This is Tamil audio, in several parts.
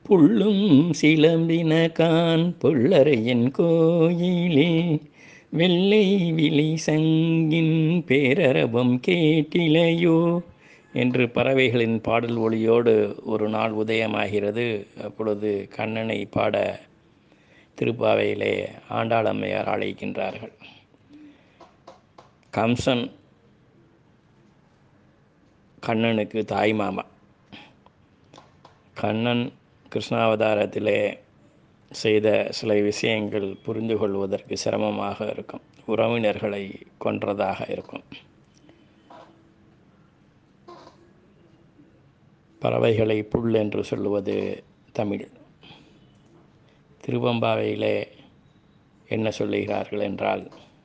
புள்ளும் சிலம்பினகான் புல்லறையின் கோயிலில் வெள்ளை விழி சங்கின் பேரரவம் கேட்டிலையோ என்று பறவைகளின் பாடல் ஒளியோடு ஒரு நாள் உதயமாகிறது அப்பொழுது கண்ணனை பாட திருப்பாவையிலே ஆண்டாளம்மையார் அழைக்கின்றார்கள் கம்சன் கண்ணனுக்கு தாய் மாமா கண்ணன் கிருஷ்ணாவதாரத்திலே செய்த சில விஷயங்கள் புரிந்து கொள்வதற்கு சிரமமாக இருக்கும் உறவினர்களை கொன்றதாக இருக்கும் பறவைகளை புல் என்று சொல்லுவது தமிழ் திருவம்பாவையிலே என்ன சொல்லுகிறார்கள் என்றால்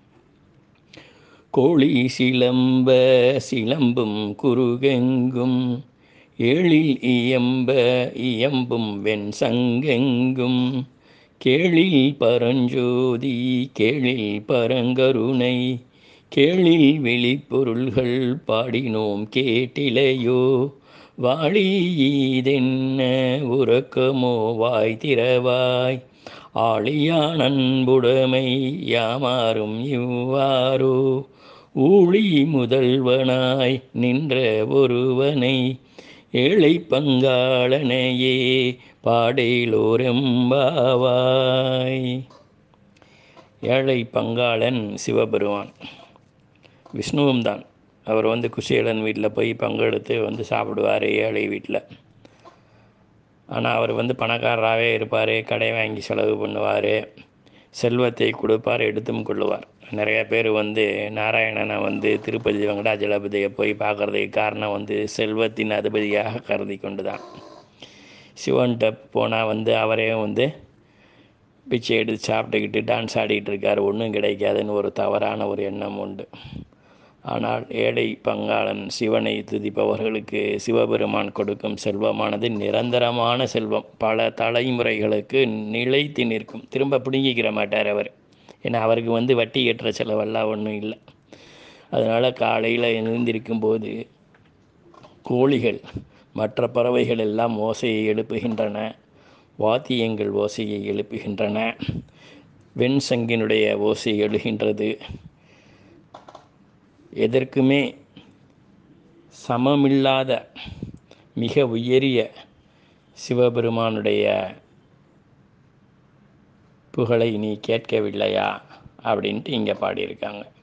கோழி சிலம்ப சிலம்பும் குருகெங்கும் ஏழில் இயம்ப இயம்பும் வெண் சங்கெங்கும் கேளில் பரஞ்சோதி கேளில் பரங்கருணை கேளில் வெளிப்பொருள்கள் பாடினோம் கேட்டிலையோ வாழி ஈதென்ன உறக்கமோ வாய் திறவாய் ஆழியான் அன்புடைமை யாமாறும் இவ்வாறோ ஊழி முதல்வனாய் நின்ற ஒருவனை ஏழை பங்காளனையே பாடேலோரெம்பாவாய் ஏழை பங்காளன் சிவபெருமான் விஷ்ணுவும் தான் அவர் வந்து குஷேலன் வீட்டில் போய் பங்கெடுத்து வந்து சாப்பிடுவார் ஏழை வீட்டில் ஆனால் அவர் வந்து பணக்காரராகவே இருப்பார் கடை வாங்கி செலவு பண்ணுவார் செல்வத்தை கொடுப்பார் எடுத்தும் கொள்ளுவார் நிறைய பேர் வந்து நாராயணனை வந்து திருப்பதி வெங்கடாஜலபதியை போய் பார்க்குறதுக்கு காரணம் வந்து செல்வத்தின் அதிபதியாக கருதி கொண்டு தான் சிவன்கிட்ட போனால் வந்து அவரே வந்து பிச்சை எடுத்து சாப்பிட்டுக்கிட்டு டான்ஸ் ஆடிக்கிட்டு இருக்கார் ஒன்றும் கிடைக்காதுன்னு ஒரு தவறான ஒரு எண்ணம் உண்டு ஆனால் ஏழை பங்காளன் சிவனை துதிப்பவர்களுக்கு சிவபெருமான் கொடுக்கும் செல்வமானது நிரந்தரமான செல்வம் பல தலைமுறைகளுக்கு நிலைத்து நிற்கும் திரும்ப பிடுங்கிக்கிற மாட்டார் அவர் ஏன்னா அவருக்கு வந்து வட்டி கட்டுற செலவெல்லாம் ஒன்றும் இல்லை அதனால் காலையில் எழுந்திருக்கும் போது கோழிகள் மற்ற பறவைகள் எல்லாம் ஓசையை எழுப்புகின்றன வாத்தியங்கள் ஓசையை எழுப்புகின்றன வெண் சங்கினுடைய ஓசை எழுகின்றது எதற்குமே சமமில்லாத மிக உயரிய சிவபெருமானுடைய புகழை நீ கேட்கவில்லையா அப்படின்ட்டு இங்கே பாடியிருக்காங்க